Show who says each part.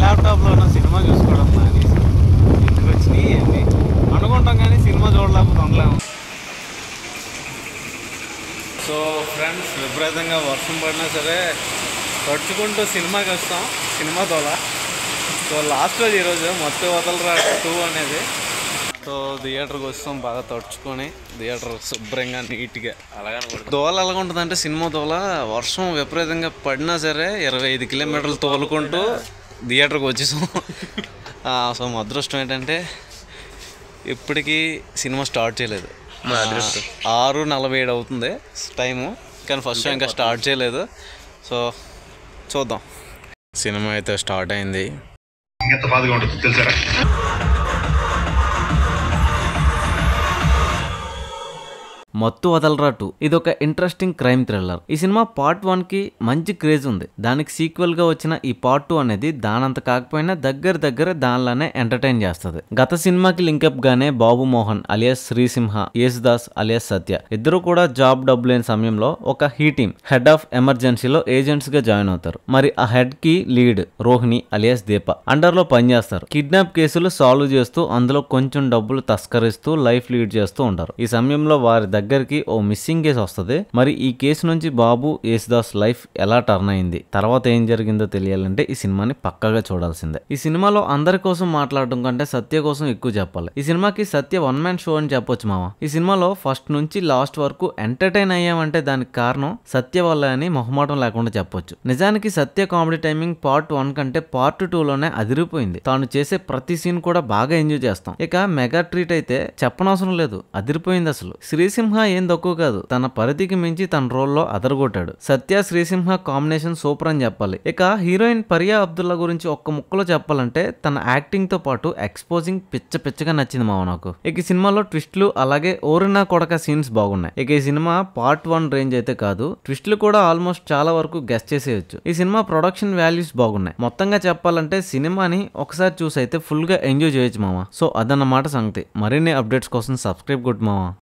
Speaker 1: ల్యాప్టాప్లో ఉన్న సినిమా చూసుకోవడం మానేసి ఇంటికి వచ్చినాయి ఏంటి అనుకుంటాం కానీ సినిమా చూడలేకపోతే ఉండలేము సో ఫ్రెండ్స్ విపరీతంగా వర్షం పడినా సరే తడుచుకుంటూ సినిమాకి వస్తాం సినిమా తోల సో లాస్ట్ రోజు ఈరోజు మొత్తం వదలరా టూ అనేది సో థియేటర్కి వస్తాం బాగా తడుచుకొని థియేటర్ శుభ్రంగా నీట్గా
Speaker 2: అలాగని
Speaker 1: దోల ఎలా ఉంటుందంటే సినిమా దోల వర్షం విపరీతంగా పడినా సరే ఇరవై ఐదు కిలోమీటర్లు తోలుకుంటూ థియేటర్కి వచ్చేసాం ఆ, సో మా అదృష్టం ఏంటంటే ఇప్పటికీ సినిమా స్టార్ట్ చేయలేదు ఆ, ఆరు నలభై ఏడు అవుతుంది టైము కానీ ఫస్ట్ ఇంకా స్టార్ట్ చేయలేదు సో చూద్దాం సినిమా అయితే స్టార్ట్ అయింది
Speaker 3: ఎంత బాధగా ఉంటుంది తెలుసారా
Speaker 4: మత్తు వదలరా టూ ఇది ఒక ఇంట్రెస్టింగ్ క్రైమ్ థ్రిల్లర్ ఈ సినిమా పార్ట్ వన్ కి మంచి క్రేజ్ ఉంది దానికి సీక్వెల్ గా వచ్చిన ఈ పార్ట్ టూ అనేది దానంత కాకపోయినా దగ్గర దగ్గర దానిలానే ఎంటర్టైన్ చేస్తుంది గత సినిమాకి లింకప్ గానే బాబు మోహన్ అలియాస్ శ్రీసింహ యేసుదాస్ అలియాస్ సత్య ఇద్దరు కూడా జాబ్ డబ్బు లేని సమయంలో ఒక హీ టీమ్ హెడ్ ఆఫ్ ఎమర్జెన్సీలో ఏజెంట్స్ గా జాయిన్ అవుతారు మరి ఆ హెడ్ కి lead Rohini alias Deepa under లో పనిచేస్తారు కిడ్నాప్ కేసులు సాల్వ్ చేస్తూ అందులో కొంచెం డబ్బులు తస్కరిస్తూ లైఫ్ లీడ్ చేస్తూ ఉంటారు ఈ సమయంలో వారి దగ్గరికి ఓ మిస్సింగ్ కేసు వస్తుంది మరి ఈ కేసు నుంచి బాబు యేసుదాస్ లైఫ్ ఎలా టర్న్ అయింది తర్వాత ఏం జరిగిందో తెలియాలంటే ఈ సినిమాని పక్కాగా చూడాల్సిందే ఈ సినిమాలో అందరి కోసం మాట్లాడడం కంటే సత్య కోసం ఎక్కువ చెప్పాలి ఈ సినిమాకి సత్య వన్ మ్యాన్ షో అని చెప్పొచ్చు మామ ఈ సినిమాలో ఫస్ట్ నుంచి లాస్ట్ వరకు ఎంటర్టైన్ అయ్యామంటే దానికి కారణం సత్య వల్ల అని మొహమాటం లేకుండా చెప్పొచ్చు నిజానికి Satya comedy timing part one కంటే పార్ట్ టూ లోనే అదిరిపోయింది తాను చేసే ప్రతి సీన్ కూడా బాగా ఎంజాయ్ చేస్తాం ఇక మెగా ట్రీట్ అయితే చెప్పనవసరం లేదు అదిరిపోయింది అసలు శ్రీసింహ ఏం తక్కువ కాదు తన పరిధికి మించి తన రోల్లో అదరగొట్టాడు సత్య శ్రీసింహ కాంబినేషన్ సూపర్ అని చెప్పాలి ఇక హీరోయిన్ పరియా అబ్దుల్లా గురించి ఒక్క ముక్కలో చెప్పాలంటే తన యాక్టింగ్ తో పాటు ఎక్స్పోజింగ్ పిచ్చ పిచ్చగా నచ్చింది మావ నాకు ఇక ఈ సినిమాలో ట్విస్ట్లు అలాగే ఓరినా కొడక సీన్స్ బాగున్నాయి ఇక ఈ సినిమా పార్ట్ వన్ రేంజ్ అయితే కాదు ట్విస్ట్లు కూడా ఆల్మోస్ట్ చాలా వరకు గెస్ట్ చేసేయచ్చు ఈ సినిమా ప్రొడక్షన్ వాల్యూస్ బాగున్నాయి మొత్తంగా చెప్పాలంటే సినిమాని ఒకసారి చూసి అయితే ఫుల్ గా ఎంజాయ్ చేయొచ్చు మామ సో అదన్నమాట సంగతి మరిన్ని అప్డేట్స్ కోసం సబ్స్క్రైబ్ కొట్టు మామ